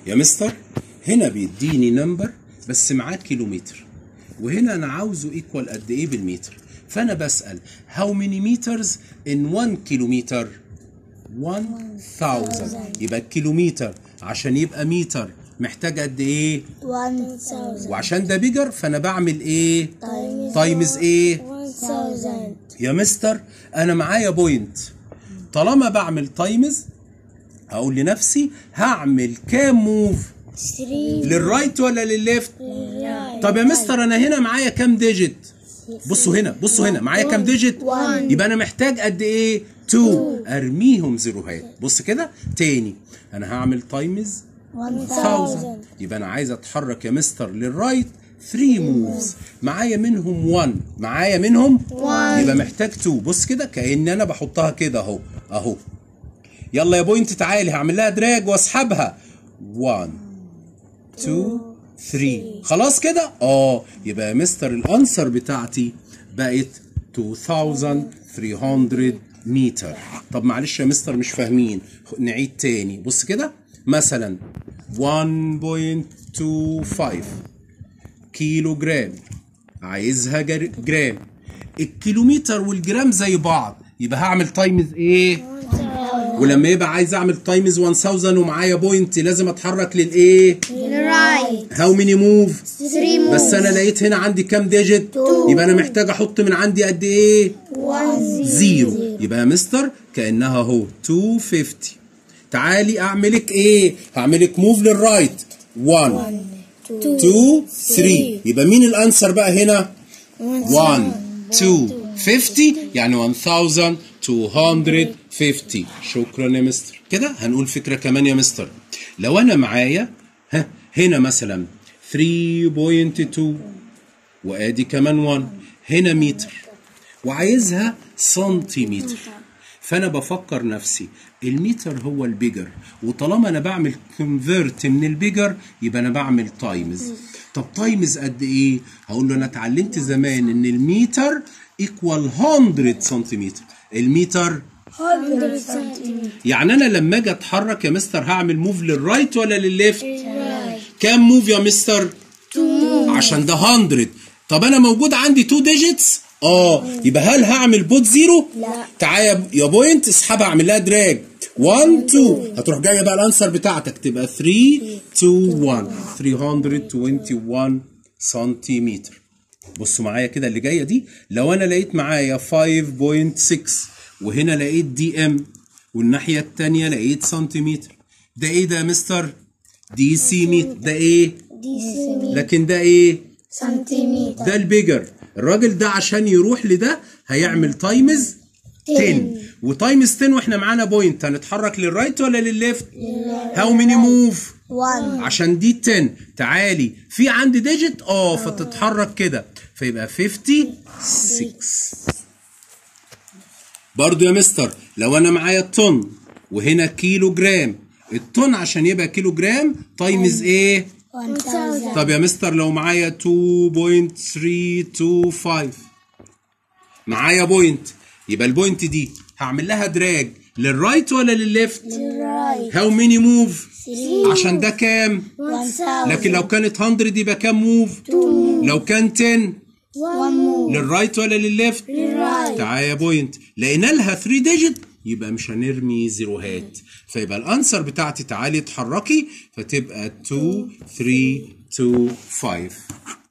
يا مستر هنا بيديني نمبر بس معاه كيلومتر وهنا انا عاوزه ايكوال قد ايه بالمتر فانا بسال هاو ماني مترز ان 1 كيلومتر 1000 يبقى الكيلومتر عشان يبقى متر محتاج قد ايه 1000 وعشان ده بيجر فانا بعمل ايه تايمز ايه 1000 يا مستر انا معايا بوينت طالما بعمل تايمز هقول لنفسي هعمل كام موف 3 للرايت ولا للليفت طب يا مستر انا هنا معايا كام ديجيت بصوا هنا بصوا هنا معايا كام ديجيت يبقى انا محتاج قد ايه 2 ارميهم زيروهات بص كده تاني انا هعمل تايمز 1000 يبقى انا عايز اتحرك يا مستر للرايت 3 موفز معايا منهم 1 معايا منهم 1 يبقى محتاج 2 بص كده كأن انا بحطها كده اهو اهو يلا يا بوينت تعالي هعمل لها دراج واسحبها 1 2 3 خلاص كده اه يبقى يا مستر الانسر بتاعتي بقت 2300 متر طب معلش يا مستر مش فاهمين نعيد تاني بص كده مثلا 1.25 كيلو جرام عايزها جر- جرام الكيلومتر والجرام زي بعض يبقى هعمل تايمز ايه ولما يبقى عايز اعمل تايمز 1000 ومعايا بوينت لازم اتحرك للايه right هاو ماني موف 3 بس انا لقيت هنا عندي كام ديجيت يبقى انا محتاج احط من عندي قد ايه 1 زيرو يبقى يا مستر كانها اهو 250 تعالي اعملك ايه هعملك موف للرايت 1 2 3 يبقى مين الانسر بقى هنا 1 2 50 يعني 1250 شكرا يا مستر كده هنقول فكره كمان يا مستر لو انا معايا ها هنا مثلا 3.2 وادي كمان 1 هنا متر وعايزها سنتيمتر فانا بفكر نفسي المتر هو البيجر وطالما انا بعمل كونفيرت من البيجر يبقى انا بعمل تايمز طب تايمز قد ايه هقول له انا اتعلمت زمان ان المتر ايكوال 100 سنتيمتر المتر 100 سنتيمتر يعني انا لما اجي اتحرك يا مستر هعمل موف للرايت ولا للليفت كام موف يا مستر عشان ده 100 طب انا موجود عندي 2 ديجيتس اه يبقى هل هعمل بوت زيرو لا. تعالى يا بوينت اسحبها اعمل لها دراج 1 2 هتروح جايه بقى الانسر بتاعتك تبقى 3 2 1 321 سنتيمتر بصوا معايا كده اللي جايه دي لو انا لقيت معايا 5.6 وهنا لقيت دي ام والناحيه الثانيه لقيت سنتيمتر ده ايه ده يا مستر دي سي متر ده ايه دي سنتيمتر لكن ده ايه سنتيمتر ده البيجر الراجل ده عشان يروح لده هيعمل تايمز 10 وتايمز 10 واحنا معانا بوينت هنتحرك للرايت ولا للليفت هاو ماني موف 1 عشان دي 10 تعالي في عندي ديجيت اه فتتحرك كده فيبقى 56 برضو يا مستر لو انا معايا طن وهنا كيلو جرام الطن عشان يبقى كيلو جرام تايمز ايه 1000 طب يا مستر لو معايا 2.325 معايا بوينت يبقى البوينت دي هعمل لها دراج للرايت ولا للليفت right هاو ميني موف 3 عشان ده كام 1000 لكن لو كانت 100 يبقى كام موف لو كان 10 1 مو للرايت ولا للليفت right تعالى يا بوينت لقينا لها 3 ديجيت يبقى مش هنرمي زيروهات فيبقى الانسر بتاعتي تعالي اتحركي فتبقى 2 3 2 5